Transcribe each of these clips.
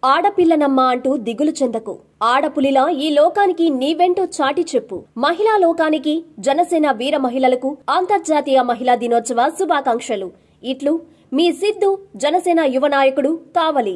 ఆడపిల్లనమ్మా అంటూ దిగులు చెందకు ఆడపులిలా ఈ లోకానికి నీవెంటో చాటి చెప్పు మహిళా లోకానికి జనసేన వీర మహిళలకు అంతర్జాతీయ మహిళా దినోత్సవ శుభాకాంక్షలు ఇట్లు మీ సిద్ధు జనసేన యువ నాయకుడు కావలి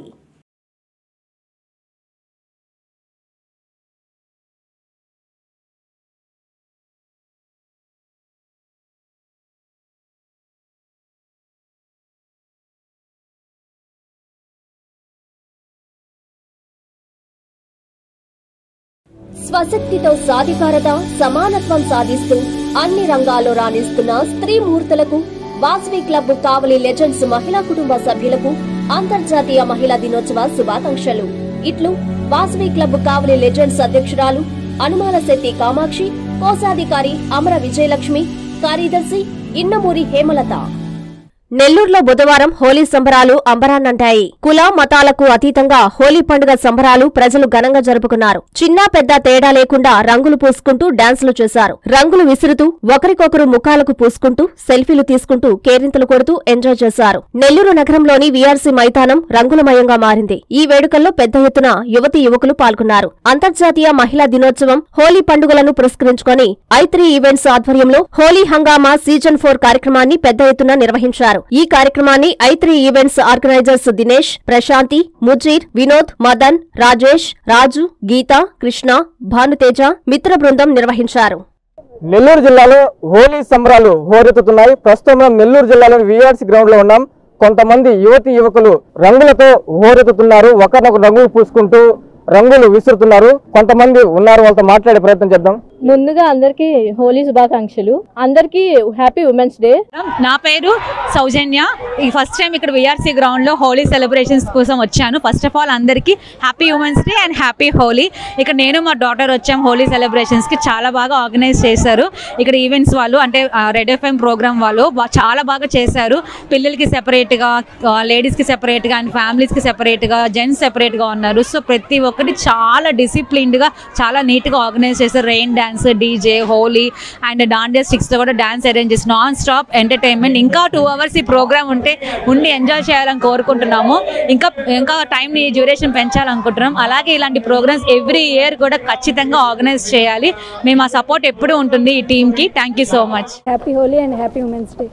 స్వశక్తితో సాధికారత సమానత్వం సాధిస్తూ అన్ని రంగాల్లో రాణిస్తున్న స్త్రీ మూర్తులకు వాసవి క్లబ్ కావలి లెజెండ్స్ మహిళా కుటుంబ సభ్యులకు అంతర్జాతీయ మహిళా దినోత్సవ శుభాకాంక్షలు ఇట్లు వాసవి క్లబ్ కావలి లెజెండ్స్ అధ్యక్షురాలు అనుమాల శెట్టి కామాక్షి కోశాధికారి అమర విజయలక్ష్మి కార్యదర్శి ఇన్నమూరి హేమలత నెల్లూరులో బుధవారం హోలీ సంబరాలు అంబరాన్నంటాయి కుల మతాలకు అతీతంగా హోలీ పండుగ సంబరాలు ప్రజలు ఘనంగా జరుపుకున్నారు చిన్న పెద్ద తేడా లేకుండా రంగులు పూసుకుంటూ డాన్సులు చేశారు రంగులు విసురుతూ ఒకరికొకరు ముఖాలకు పూసుకుంటూ సెల్ఫీలు తీసుకుంటూ కేరింతలు కొడుతూ ఎంజాయ్ చేశారు నెల్లూరు నగరంలోని వీఆర్సీ మైదానం రంగులమయంగా మారింది ఈ వేడుకల్లో పెద్ద ఎత్తున యువతీ యువకులు పాల్గొన్నారు అంతర్జాతీయ మహిళా దినోత్సవం హోలీ పండుగలను పురస్కరించుకొని ఐత్రీ ఈవెంట్స్ ఆధ్వర్యంలో హోలీ హంగామా సీజన్ ఫోర్ కార్యక్రమాన్ని పెద్ద ఎత్తున నిర్వహించారు ఈ కార్యక్రమాన్ని I three events organisers Dinesh Prashanthi Mujeer Vinod Madan Rajesh Raju Geetha Krishna Bhanuteja మిత్ర బృందం నిర్వహించారు నెల్లూరు జిల్లాలో హోలీ సంబరాలు హోరెత్తుతున్నాయి ప్రస్తుతం మనం నెల్లూరు జిల్లాలోని విఆర్సీ గ్రౌండ్ లో ఉన్నాం కొంతమంది యువతి యువకులు రంగులతో హోరెత్తుతున్నారు ఒకరినొకరు రంగులు పూసుకుంటూ రంగులు విసురుతున్నారు కొంతమంది ఉన్నారు వాళ్ళతో మాట్లాడే ప్రయత్నం చేద్దాం ముందుగా అందరికీ హోలీ శుభాకాంక్షలు అందరికీ హ్యాపీ ఉమెన్స్ డే నా పేరు సౌజన్య ఈ ఫస్ట్ టైం ఇక్కడ విఆర్సీ గ్రౌండ్లో హోలీ సెలబ్రేషన్స్ కోసం వచ్చాను ఫస్ట్ ఆఫ్ ఆల్ అందరికీ happy women's day and happy Holi ఇక్కడ నేను మా డాటర్ వచ్చాం హోలీ సెలబ్రేషన్స్కి చాలా బాగా ఆర్గనైజ్ చేశారు ఇక్కడ ఈవెంట్స్ వాళ్ళు అంటే రెడ్ ఎఫ్ఎం ప్రోగ్రామ్ వాళ్ళు బా- చాలా బాగా చేశారు పిల్లలకి సెపరేట్గా లేడీస్కి సెపరేట్గా అండ్ ఫ్యామిలీస్కి సెపరేట్గా జెంట్స్ సెపరేట్గా ఉన్నారు సో ప్రతి ఒక్కటి చాలా డిసిప్లిన్డ్గా చాలా నీట్గా ఆర్గనైజ్ చేశారు rain dance DJ Holi and dandiya స్టిక్స్తో కూడా డాన్స్ అరేంజ్ చేసి నాన్ స్టాప్ ఎంటర్టైన్మెంట్ ఇంకా టూ అవర్స్ ఈ ప్రోగ్రామ్ ఉంటే ఉండి ఎంజాయ్ చేయాలని కోరుకుంటున్నాము ఇంకా ఇంకా టైంని డ్యూరేషన్ పెంచాలనుకుంటున్నాం అలాగే ఇలాంటి ప్రోగ్రామ్స్ ఎవ్రీ ఇయర్ కూడా ఖచ్చితంగా ఆర్గనైజ్ చేయాలి మేము ఆ సపోర్ట్ ఎప్పుడూ ఉంటుంది ఈ టీంకి thank you so much happy Holi and happy women's day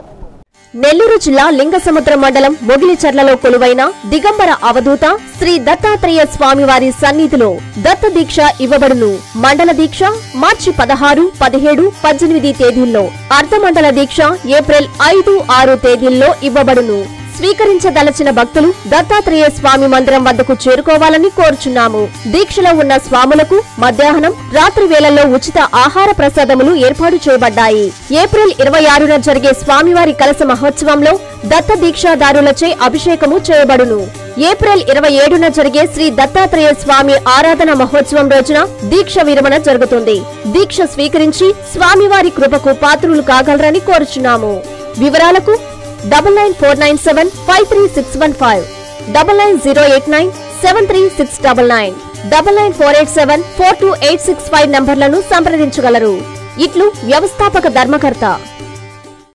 Nellore జిల్లా లింగసముద్ర మండలం మొగిలిచర్లలో కొలువైన దిగంబర అవధూత శ్రీ దత్తాత్రేయ స్వామివారి సన్నిధిలో దత్త దీక్ష ఇవ్వబడును మండల దీక్ష మార్చి పదహారు పదిహేడు పద్దెనిమిది తేదీల్లో అర్ధమండల దీక్ష ఏప్రిల్ ఐదు ఆరు తేదీల్లో ఇవ్వబడును స్వీకరించదలచిన భక్తులు దత్తాత్రేయ స్వామి మందిరం వద్దకు చేరుకోవాలని కోరుచున్నాము దీక్షలో ఉన్న స్వాములకు మధ్యాహ్నం రాత్రి వేళల్లో ఉచిత ఆహార ప్రసాదములు ఏర్పాటు చేయబడ్డాయి ఏప్రిల్ ఇరవై ఆరున జరిగే స్వామివారి కలస మహోత్సవంలో దత్త దీక్షాదారులచే అభిషేకము చేయబడును ఏప్రిల్ ఇరవై ఏడున జరిగే శ్రీ దత్తాత్రేయ స్వామి ఆరాధన మహోత్సవం రోజున దీక్ష విరమణ జరుగుతుంది దీక్ష స్వీకరించి స్వామివారి కృపకు పాత్రులు కాగలరని కోరుచున్నాము వివరాలకు double nine four nine seven five three six one five double nine zero eight nine seven three six double nine double nine four eight seven four two eight six five నంబర్లను సంప్రదించగలరు ఇట్లు వ్యవస్థాపక ధర్మకర్త